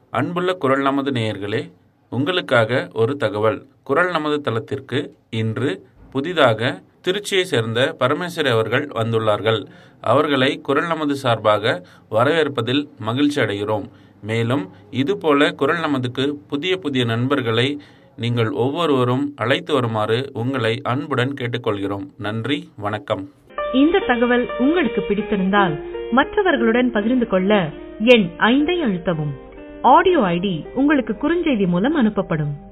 அன்புள்ள குரல் நமது நேயர்களே உங்களுக்காக ஒரு தகவல் குரல் நமது தளத்திற்கு இன்று புதிதாக திருச்சியை சேர்ந்த பரமேஸ்வரி அவர்கள் வந்துள்ளார்கள் அவர்களை குரல் நமது சார்பாக வரவேற்பதில் மகிழ்ச்சி அடைகிறோம் மேலும் இதுபோல குரல் நமதுக்கு புதிய புதிய நண்பர்களை நீங்கள் ஒவ்வொருவரும் அழைத்து வருமாறு உங்களை அன்புடன் கேட்டுக்கொள்கிறோம் நன்றி வணக்கம் இந்த தகவல் உங்களுக்கு பிடித்திருந்தால் மற்றவர்களுடன் பகிர்ந்து கொள்ள எண் ஐந்தை அழுத்தவும் ஆடியோ ஐடி உங்களுக்கு குறுஞ்செய்தி மூலம் அனுப்பப்படும்